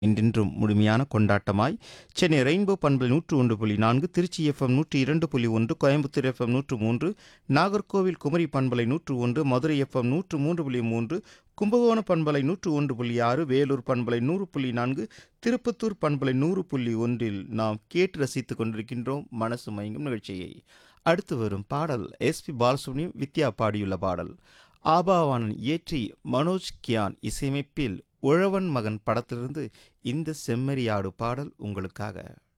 இன்றின்றும் முழுமையான கொண்டாட்டமாய் சென்னை ரெயின்போ பண்பலை நூற்று ஒன்று புள்ளி நான்கு திருச்சி எஃப்எம் நூற்றி இரண்டு புள்ளி ஒன்று கோயம்புத்தூர் எஃப்எம் நூற்று மூன்று நாகர்கோவில் குமரி பண்பலை நூற்று ஒன்று மதுரை எஃப்எம் நூற்று மூன்று புள்ளி மூன்று கும்பகோணம் பண்பலை நூற்று ஒன்று புள்ளி ஆறு வேலூர் பண்பலை நூறு புள்ளி நான்கு திருப்பத்தூர் பண்பலை நூறு புள்ளி ஒன்றில் நாம் கேட்டு ரசித்துக் கொண்டிருக்கின்றோம் மனசு மயங்கும் நிகழ்ச்சியை அடுத்து வரும் பாடல் எஸ்பி பாலசுப்ரமணியம் வித்யா பாடியுள்ள பாடல் ஆபாவானன் இயற்றி மனோஜ் கியான் இசையமைப்பில் உழவன் மகன் படத்திலிருந்து இந்த செம்மறியாடு பாடல் உங்களுக்காக